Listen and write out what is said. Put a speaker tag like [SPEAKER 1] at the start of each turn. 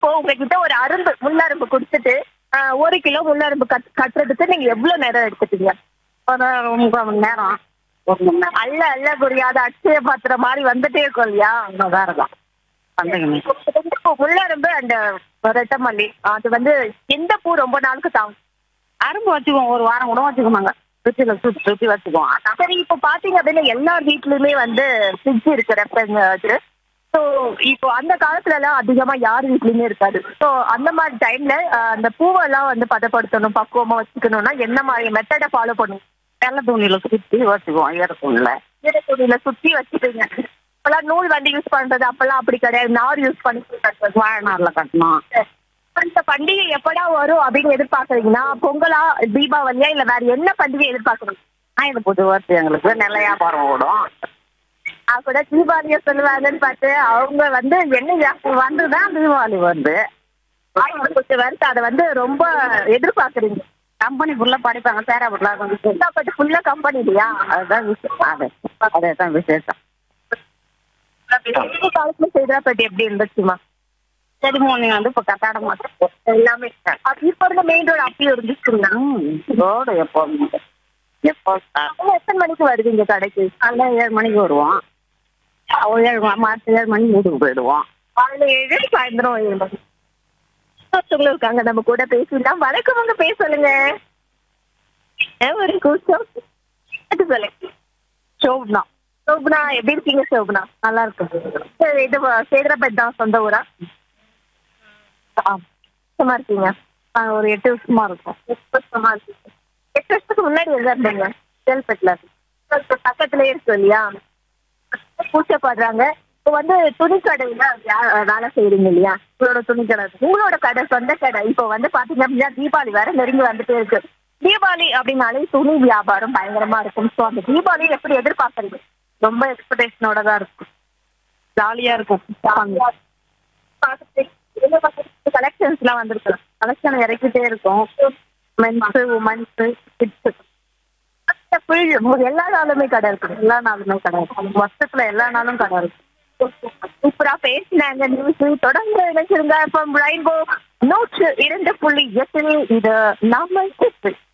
[SPEAKER 1] இப்போ உங்ககிட்ட ஒரு அரும்பு முள்ளரும்பு கொடுத்துட்டு ஆஹ், ஒரு கிலோ முள்ளரும்பு கட் கட்டுறதுக்கு நீங்க எவ்வளவு நேரம் எடுத்துட்டீங்க
[SPEAKER 2] ஒரு முக்கால் மணி நேரம் ஒரு மணி நேரம்
[SPEAKER 1] அல்ல அல்ல புரியாத அட்சய பாத்திரம் மாதிரி வந்துட்டே இருக்கும் இல்லையா
[SPEAKER 2] தான் இருக்கும் வந்துக்கணும்
[SPEAKER 1] இப்போ முள்ளரும்பு அந்த ரெட்டமல்லி அது வந்து எந்த பூ ரொம்ப நாளுக்கு தாங்கும்
[SPEAKER 2] அரும்பு வச்சுக்குவோம் ஒரு வாரம் கூட வச்சுக்கோமாங்க சுற்றில சுற்றி சுற்றி வச்சுக்குவோம் அதான்
[SPEAKER 1] சரி இப்போ பாத்தீங்க அப்படின்னா எல்லார் வீட்லயுமே வந்து ஃப்ரிட்ஜ் இருக்கு ரெப்பங்க அது ஸோ இப்போ அந்த காலத்துல எல்லாம் அதிகமா யார் வீட்லயுமே இருக்காது ஸோ அந்த மாதிரி டைம்ல அந்த பூவெல்லாம் வந்து பதப்படுத்தணும் பக்குவமா வச்சுக்கணும்னா என்ன மாதிரி மெத்தடை ஃபாலோ பண்ணும்
[SPEAKER 2] வெள்ளை துணியில சுற்றி வச்சுக்குவோம் ஈர துணியில
[SPEAKER 1] ஈரத்துணியில சுத்தி வச்சுப்பீங்க இப்பெல்லாம் நூல் வண்டி யூஸ் பண்றது அப்பெல்லாம் அப்படி கிடையாது நார் யூஸ் பண்ணி கட்டுறது.
[SPEAKER 2] வாழை நாரில் கட்டணும்
[SPEAKER 1] இந்த பண்டிகை எப்படா வரும் அப்படின்னு எதிர்பார்க்கறீங்கன்னா பொங்கலா தீபாவளியா இல்ல வேற என்ன பண்டிகை எதிர்பார்க்கறீங்க
[SPEAKER 2] ஆயுத பூஜை வருது எங்களுக்கு நல்ல வியாபாரம் ஓடும்
[SPEAKER 1] நான் கூட தீபாவளிய சொல்லுவாங்கன்னு பார்த்து அவங்க வந்து என்ன ஜாஸ்தி
[SPEAKER 2] வந்துதான் தீபாவளி வருது
[SPEAKER 1] ஆயிரத்தி வருஷம் அதை வந்து ரொம்ப எதிர்பார்க்கறீங்க
[SPEAKER 2] கம்பெனி ஃபுல்லா படிப்பாங்க சேராப்பட்டில் கொஞ்சம்
[SPEAKER 1] பட்டு ஃபுல்லா கம்பெனி இல்லையா
[SPEAKER 2] அதுதான் விஷயம் அது அதே தான் விசேஷம்
[SPEAKER 1] இந்த காலத்துல சேதராப்பட்டி எப்படி இருந்துச்சுமா
[SPEAKER 2] சரி மூணு வந்து இப்போ கட்டாட மாட்டோம்
[SPEAKER 1] எல்லாமே அப்ப இப்ப இருந்த மெயின் ரோடு அப்படியே இருந்துச்சுங்களா
[SPEAKER 2] ரோடு எப்போ எப்போ
[SPEAKER 1] அவங்க எத்தனை மணிக்கு வருவீங்க கடைக்கு
[SPEAKER 2] காலைல ஏழு மணிக்கு வருவோம் ஒரு ஏழு மணி மார்ச் ஏழு மணிக்கு வீட்டுக்கு போயிடுவோம்
[SPEAKER 1] காலையில ஏழு சாயந்தரம் ஏழு மணி ஒருத்தவங்களும் இருக்காங்க நம்ம கூட பேசிடலாம் வணக்கவங்க பேச சொல்லுங்க ஏன் ஒரு கூச்சம் அது சொல்லுங்க
[SPEAKER 2] சோப்னா
[SPEAKER 1] சோபனா எப்படி இருக்கீங்க சோபனா
[SPEAKER 2] நல்லா இருக்கு
[SPEAKER 1] சரி, இது சேதராபேட் தான் சொந்த ஊரா சும்மா இருக்கீங்க
[SPEAKER 2] நாங்கள் ஒரு எட்டு வருஷமா இருக்கோம்
[SPEAKER 1] எட்டு வருஷமா இருக்கீங்க எட்டு வருஷத்துக்கு முன்னாடி எங்க இருந்தீங்க
[SPEAKER 2] சேல்பேட்டில்
[SPEAKER 1] இப்ப பக்கத்துலயே இருக்கு இல்லையா பூச்சப்படுறாங்க இப்போ வந்து துணி கடையில வே- வேலை செய்யறீங்க இல்லையா உங்களோட துணி கடை உங்களோட கடை சொந்த கடை இப்போ வந்து பாத்தீங்க அப்படின்னா தீபாவளி வேற நெருங்கி வந்துட்டே இருக்கு தீபாவளி அப்படின்னாலே துணி வியாபாரம் பயங்கரமா இருக்கும் ஸோ அந்த தீபாவளி எப்படி எதிர்பார்க்கறீங்க
[SPEAKER 2] ரொம்ப எக்ஸ்பெக்டேஷனோட தான் இருக்கும் ஜாலியா இருக்கும்
[SPEAKER 1] கலெக்ஷன்ஸ் எல்லாம் வந்திருக்கு
[SPEAKER 2] கலெக்ஷன் இறக்கிட்டே இருக்கும் மென்ஸு உமன்ஸு கிட்ஸு
[SPEAKER 1] ஃபுல் எல்லா நாளுமே கடை இருக்கு
[SPEAKER 2] எல்லா நாளுமே கடை இருக்கும் வருஷத்துல எல்லா நாளும் கடை இருக்கும்
[SPEAKER 1] சூப்பரா பேசினாங்க நியூஸ் தொடர்ந்து நினைச்சிருங்க இப்போ ரெயின்போ நூற்று இரண்டு புள்ளி எட்டில் இது நாமல்